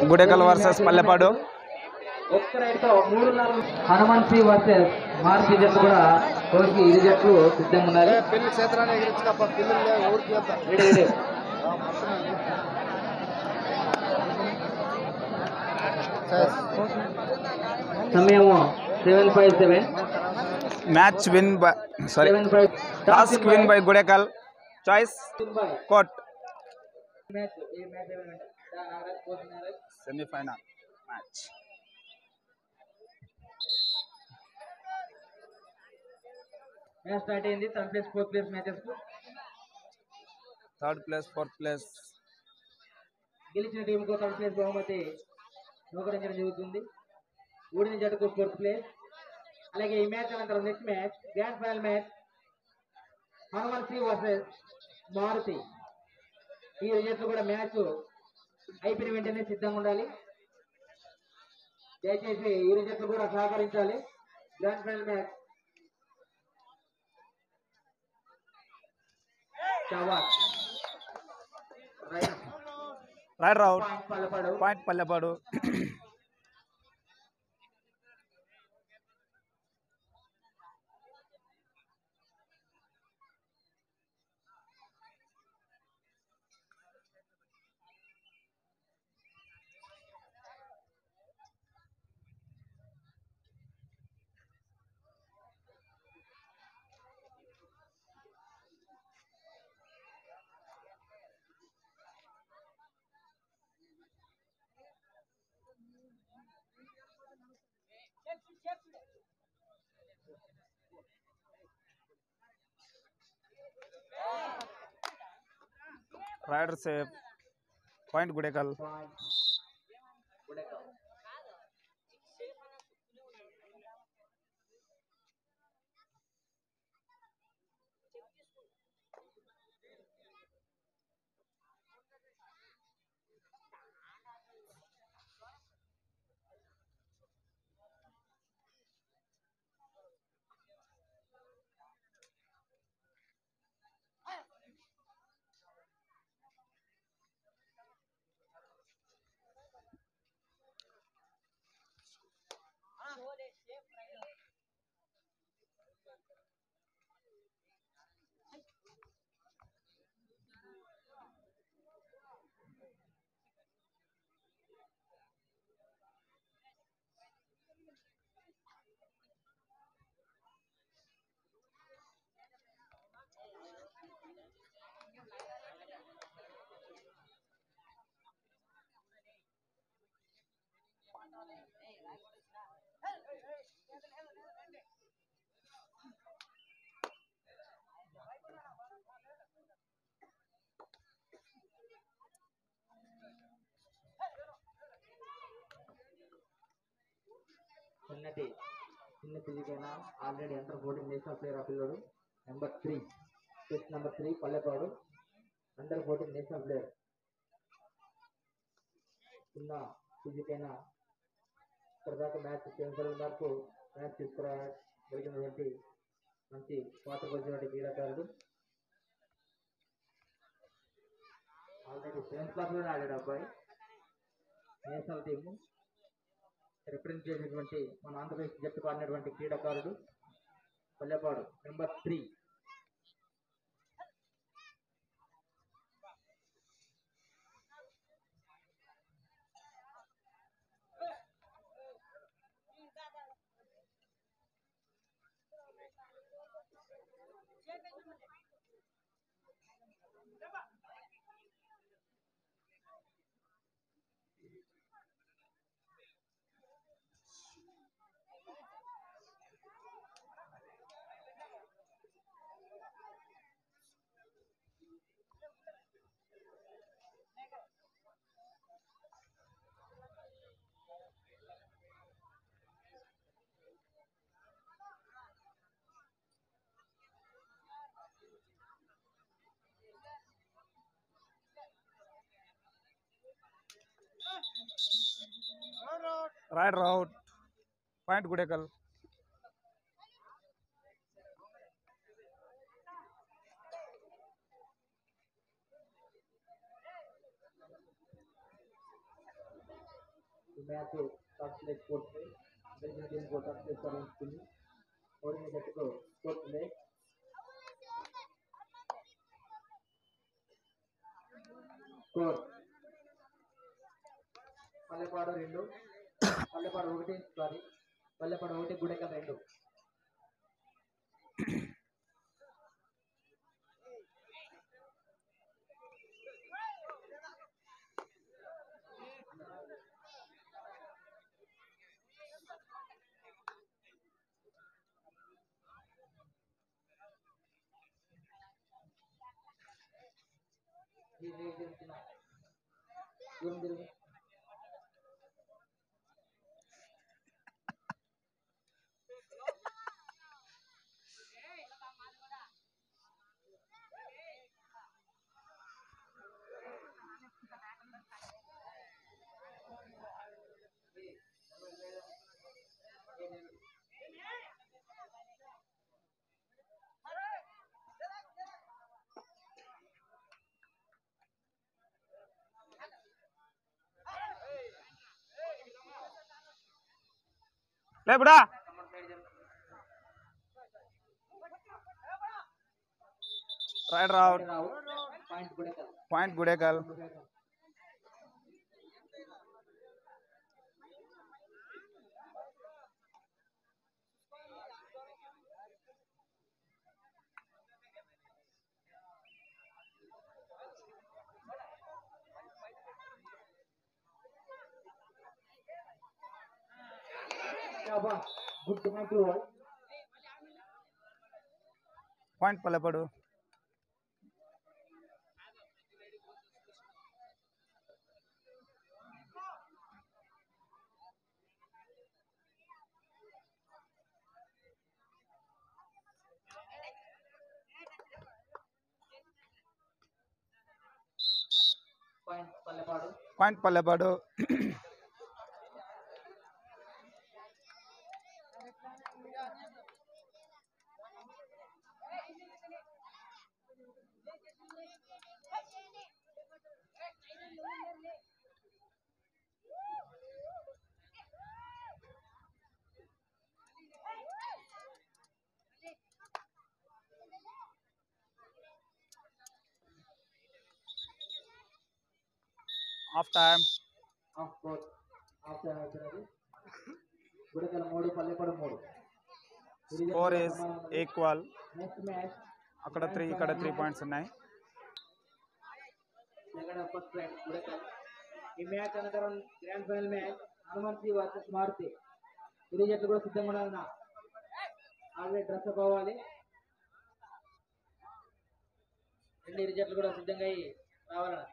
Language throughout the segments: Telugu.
గుడెకల్ వర్సెస్ పల్లెపాడు ఒక్క రైడ్తో మూడున్నర హనుమంతి వర్సెస్ మారుతి జట్లు కూడా కోరికి ఇరు జట్లు సిద్ధంగా ఉన్నారు పెళ్లి క్షేత్రాన్ని ఎగిరించిన పిల్లలు ఊరికి వెళ్తాం రెడీ రెడీ సమయము seven five seven match win by sorry seven five task win by Gudekal choice court match ఏ మ్యాచ్ ఏమంటే Nagaraj coach Nagaraj semifinal match match start అయింది third place fourth place matches third place fourth place గెలిచిన టీంకు థర్డ్ ప్లేస్ బహుమతి నూకరించడం జరుగుతుంది ఓడిన జట్టుకు ఫోర్త్ ప్లేస్ అలాగే ఈ మ్యాచ్ అనంతరం next match grand final match Hanuman C versus Maruti ఈ జట్లు కూడా మ్యాచ్ అయిపోయిన వెంటనే సిద్ధంగా ఉండాలి దయచేసి ఇరు జట్లు కూడా సహకరించాలి గ్రాండ్ ఫైనల్ మ్యాచ్ షాబాష్ right right out point Pallapadu point Pallepadu raider safe point Gudekal point Gudekal చిన్నటి చిన్న పిల్లికైనా already under fourteen national player ఆ పిల్లడు number three test number three Pallepadu under fourteen national player చిన్న ఫిజికైనా ఇప్పటిదాకా మ్యాచ్ సెమీఫైనల్ వరకు మ్యాచ్ తీసుకురాగలిగినటువంటి మంచి పాత్ర వచ్చినటువంటి క్రీడాకారుడు ఆల్రెడీ సెవెంత్ క్లాస్లోనే ఆడాడు అబ్బాయి నేషనల్ టీము రిప్రజెంట్ చేసినటువంటి మన ఆంధ్రప్రదేశ్ జట్టుకు ఆడినటువంటి క్రీడాకారుడు Pallepadu number three raider out point Gudekal ఈ match top place fourth place గెలిచిన టీంకు టాప్ ప్లేస్ సాధించుకుంది ఓడిన జట్టుకు ఫోర్త్ ప్లేస్ స్కోర్ పల్లెపాడు రెండు పల్లెపాడు ఒకటి సారీ పల్లెపాడు ఒకటి గుడెక రెండు ఇది- ఇది చిన్న. దూరం తిరుగు. లేపుడా రైడర్ అవుట్ రావు point Gudekal point Gudekal good point point Pallepadu point Pallepadu point Pallepadu half time off court off time అవుతున్నది గుడెకల మూడు పల్లెపాడు మూడు score is equal next match అక్కడ త్రీ ఇక్కడ త్రీ పాయింట్స్ ఉన్నాయి సెకండ్ ఫస్ట్ ర్యాంక్ గుడెకల్ ఈ మ్యాచ్ అనంతరం grand final match Hanumanthi versus Maruti ఇరు జట్లు కూడా సిద్ధంగా ఉండాలన్న ఆల్రెడీ డ్రెస్ అప్ అవ్వాలి రెండు ఇరు జట్లు కూడా సిద్ధంగా అయ్యి రావాలన్న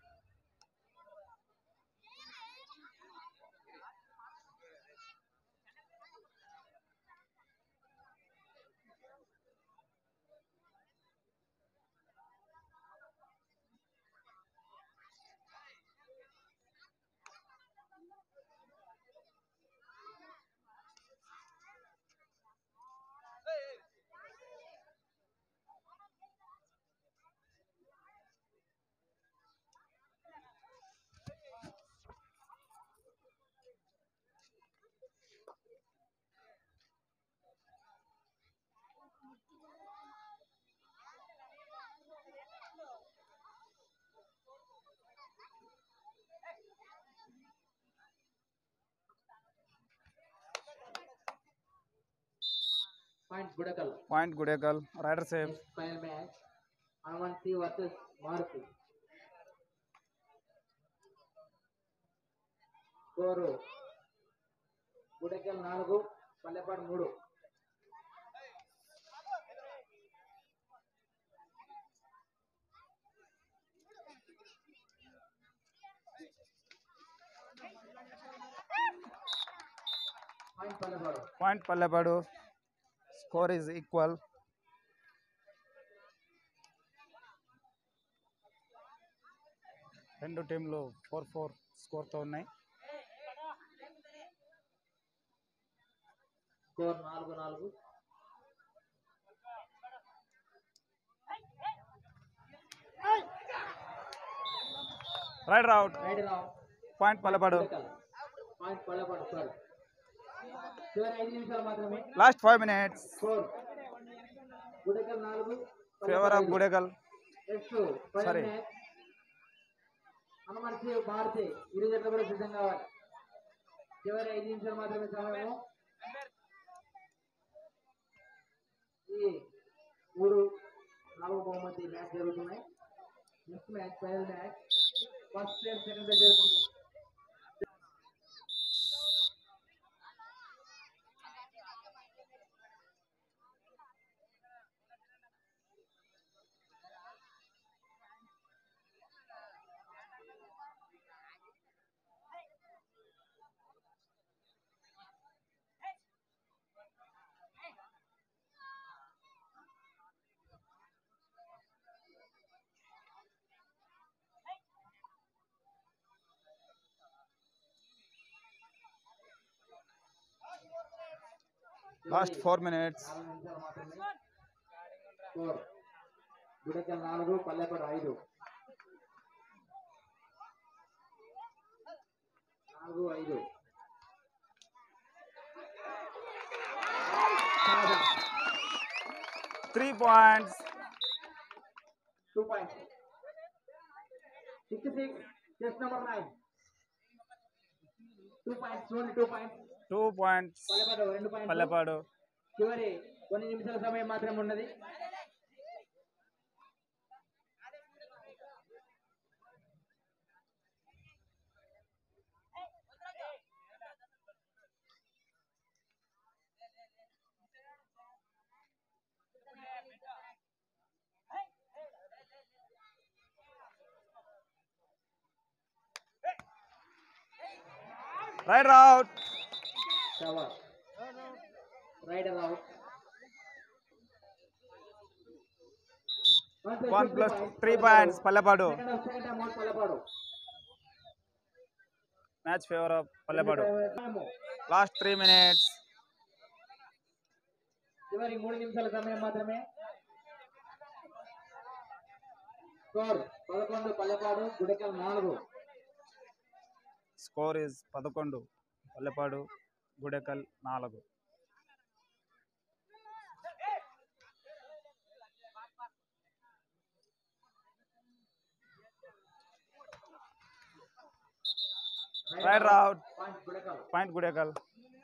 point Gudakal point Gudekal raider safe next final match Hanumanthi versus Maruti score Gudakal నాలుగు పల్లెపాడు మూడు point Pallepadu point Pallepadu score is equal రెండు టీంలు ఫోర్ ఫోర్ స్కోర్తో ఉన్నాయి స్కోర్ నాలుగు నాలుగు raider out raider off point Pallepadu Gudakal point Pallepadu sorry చివరి ఐదు నిమిషాలు మాత్రమే last five minutes score Gudekal నాలుగు favour of Gudekal next Sorry. హనుమర్చి మారితే ఇరు జట్లు కూడా సిద్ధం కావాలి చివరి ఐదు నిమిషాలు మాత్రమే సమయము ఈ మూడు నాలుగు బహుమతి మ్యాచ్ జరుగుతున్నాయి next match final match first player second player జరుగుతుంది లాస్ట్ ఫోర్ మినిట్స్ నాలుగు నిమిషాలు మాత్రమే స్కోర్ గుడెకల్ నాలుగు పల్లెపాడు ఐదు నాలుగు ఐదు three points two points six six chest number nine two points only two points two points Pallepadu రెండు పాయింట్స్ పల్లెపాడు చివరి కొన్ని నిమిషాల సమయం మాత్రమే ఉన్నది రైడర్ అవుట్ షవర్ raider out one plus three points Pallepadu second half second half మూడు Pallepadu match favour of Pallepadu time. Last three minutes చివరి మూడు నిమిషాల సమయం మాత్రమే స్కోర్ పదకొండు పల్లెపాడు గుడికల్ నాలుగు స్కోర్ ఇస్ పదకొండు పల్లెపాడు గుడెకల్ నాలుగు raider out point Gudikal point Gudekal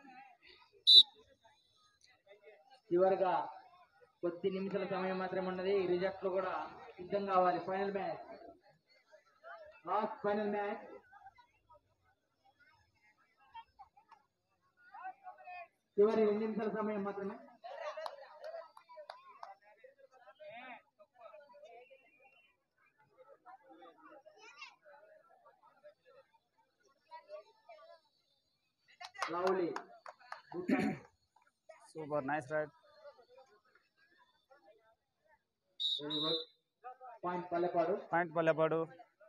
చివరిగా కొద్ది నిమిషాల సమయం మాత్రమే ఉన్నది రిజల్ట్ లో కూడా సిద్ధం కావాలి final match last final match చివరి రెండు నిమిషాల సమయం మాత్రమే lovely good super nice raid very good point Pallepadu point Pallepadu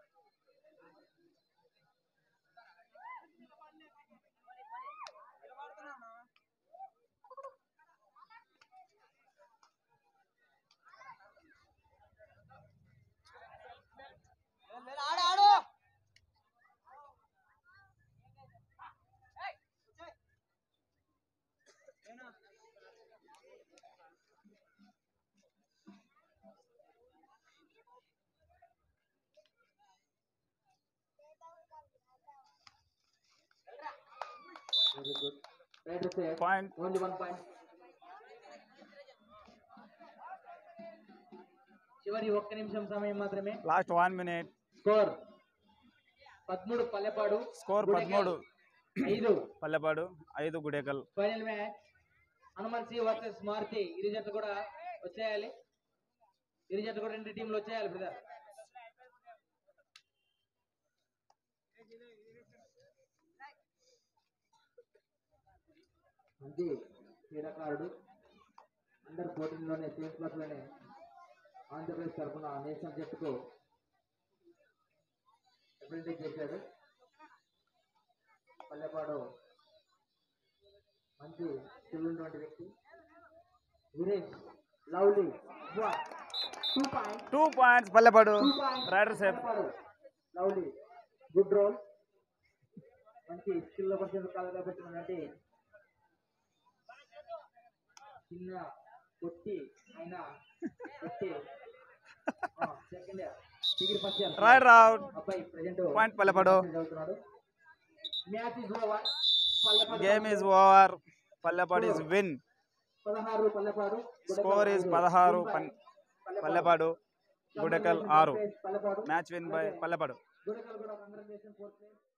very good right save point only one point చివరి ఒక్క నిమిషం సమయం మాత్రమే లాస్ట్ వన్ మినిట్ స్కోర్ పదమూడు పల్లెపాడు స్కోర్ గుడెకల్ పదమూడు ఐదు పల్లెపాడు ఐదు Gudekal final match Hanuman C versus Maruti ఇరు జట్లు కూడా వచ్చేయాలి ఇరు జట్లు కూడా రెండు టీంలు వచ్చేయాలి బ్రదర్ మంచి క్రీడాకారుడు అండర్ ఫోర్టీన్ లోనే సేఫ్ క్లాస్ లోనే ఆంధ్రప్రదేశ్ తరఫున నేషనల్ జట్టుకు రిప్రజెంట్ చేశాడు పల్లెపాడు మంచి తెలియనటువంటి వ్యక్తి Veeresh lovely two point two points Pallepadu two point raider safe lovely good role మంచి స్కిల్ లో పరిచయం కాదు కాబట్టి అంటే చిన్న కొట్టి అయినా కొట్టి second degree first year right రౌట్ అబ్బాయి ప్రెజెంట్ Point పల్లెపాడు. చదువుతున్నాడు match is over Pallepadu game is over Pallepadu is win పదహారు పల్లెపాడు స్కోర్ ఈజ్ పదహారు పన్- పల్లెపాడు గుడెకల్ ఆరు Pallepadu match win by Pallepadu Gudekal కూడా కంగ్రాచులేషన్ ఫోర్త్ ప్లేస్